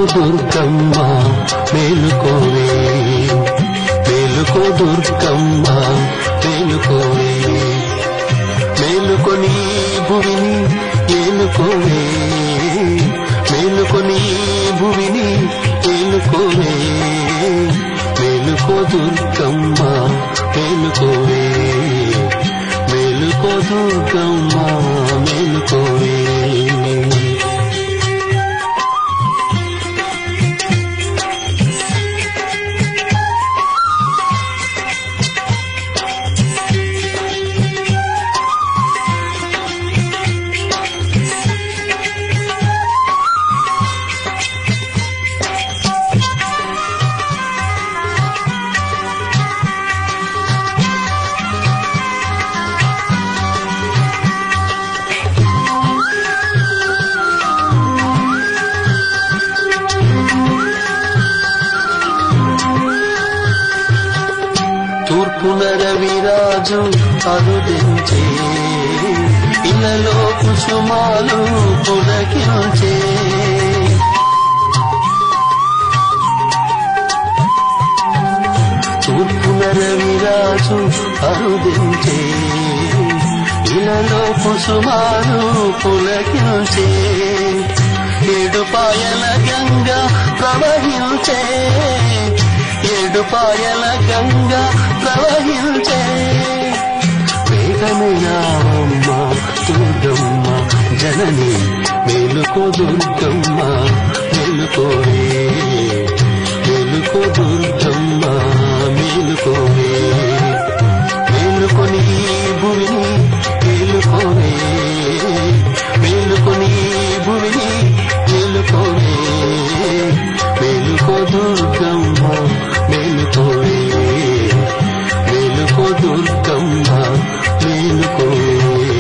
దుర్గమ్మ మేలుకోవే మేలుకో దుర్గమ్మ మేలుకోవే మేలుకొని భువిని ఏలుకోవే మేలుకొని భువిని ఏలుకోవే మేలుకో దుర్గమ్మ మేలుకోవే మేలుకో దుర్గమ్మ మేలుకోవే తూర్పున రవిరాజు అరుదించే ఇళ్ళలో కుసుమాలు పులకించే తూర్పున రవిరాజు అరుదించే ఇళ్ళలో కుసుమాలు పులకించే ఏడుపాయల గంగా ప్రవహించే ఏడుపాయల గంగా ప్రవహించే వేగమే రావమ్మ దుర్గమ్మ జనని మేలుకో దుర్గమ్మ మేలుకోవే మేలుకో దుర్గమ్మ మేలుకోవే మేలుకొని భూమిని మేలుకోవే మేలుకొని భూమిని మేలుకోవే మేలుకో దుర్గమ్మ మేలుకోవే మేలుకో దుర్గమ్మ మేలుకోవే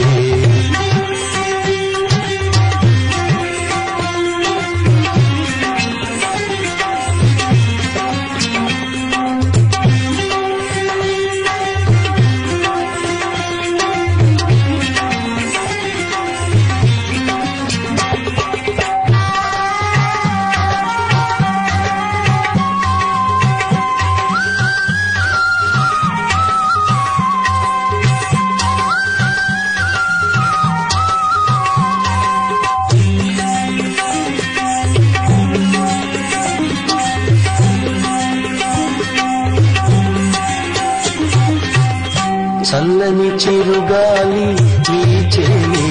చల్లని చిరుగాలి వీచేనే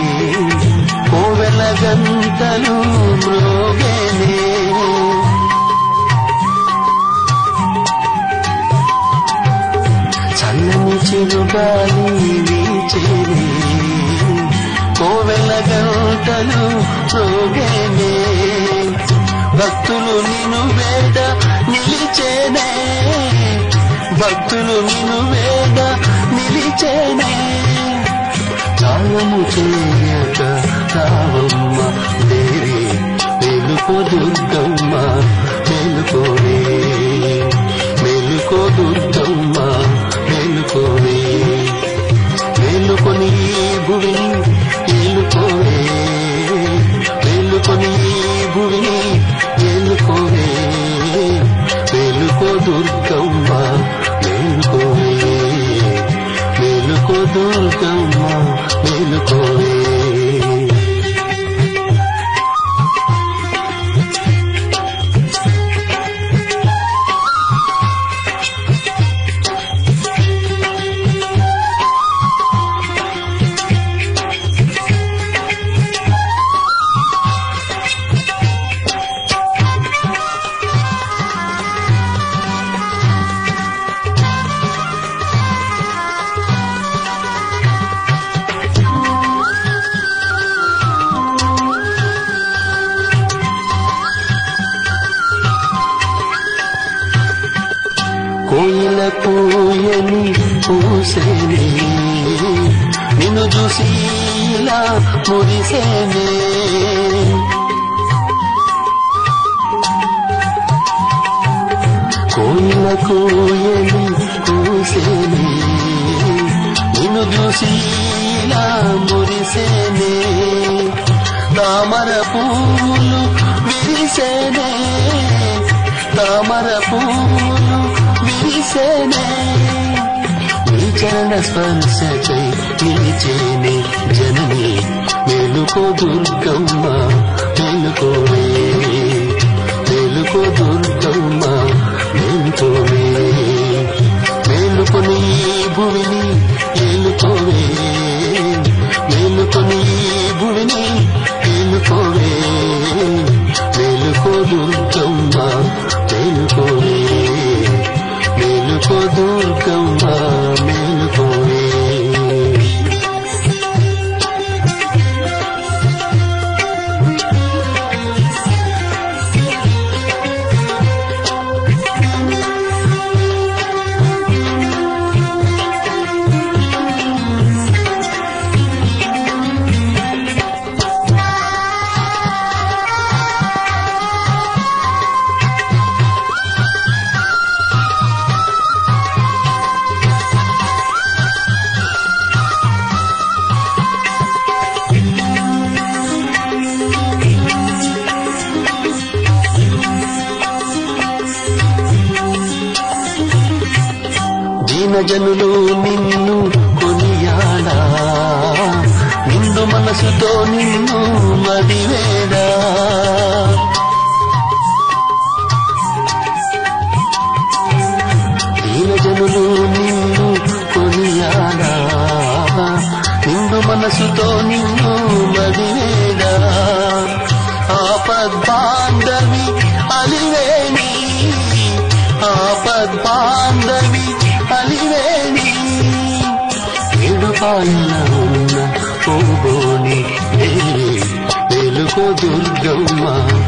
కోవెల గంటలు మ్రోగేనే చల్లని చిరుగాలి వీచేనే కోవెల గంటలు మ్రోగేనే భక్తులు నిన్ను వేద నిలిచేనే భక్తులు నిన్ను వేద నిలిచేనే చాలము చేయక రావమ్మ దేవి మేలుకో దుర్గమ్మ మేలుకోవే మేలుకో దుర్గమ్మ మేలుకోవే మేలుకొని ఈ భువిని ఏలుకోవే మేలుకొని ఈ భువిని ఏలుకోవే మేలుకో దుర్గమ్మ మేలుకోవే మేలుకో దుర్గమ్మ మేలుకోవే కోయిల పూయని పూసేనే నిన్ను చూసి ఇలా మురిసేనే కోయిల కోయని పూసేనే నిన్ను చూసి ఇలా మురిసేనే తామర పూలు విరి విరిసేనే తామర పూలు విరిసేనే నీ చరణ స్పర్శకై నిలిచేనే జనని మేలుకో దుర్గమ్మ మేలుకోవే మేలుకో దుర్గమ్మ మేలుకోవే మేలుకొని ఈ భువిని ఏలుకోవే మేలుకొని ఈ భువిని ఏలుకోవే మేలుకో దుర్గమ్మ మేలుకోవే మేలుకో దుర్గమ్మ మేలుకోవే దీనజనులు నిన్ను కొనియాడా నిండు మనసుతో నిన్ను మదివేడా దీనజనులు నిన్ను కొనియాడా నిండు మనసుతో నిన్ను మదివేడా ఆపద్బాంధవి అలివేణి ఆపద్బాంధవి అలివేణి ఏడుపాయన ఉన్న పోగోని వెలుకో దుర్గమ్మ